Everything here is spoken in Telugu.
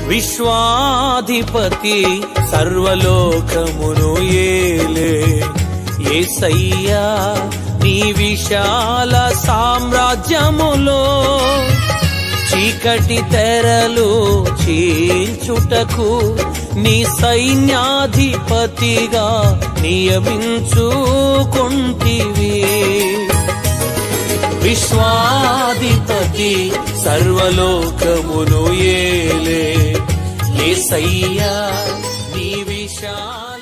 విశ్వాధిపతి సర్వలోకమును ఏలే ఏసయ్యా నీ విశాల సామ్రాజ్యములో చీకటి తెరలు చీల్చుటకు నీ సైన్యాధిపతిగా నియమించుకుంటివి విశ్వాధిపతి సర్వలోకమును ఏలే ఏసయ్యా నీ విశాల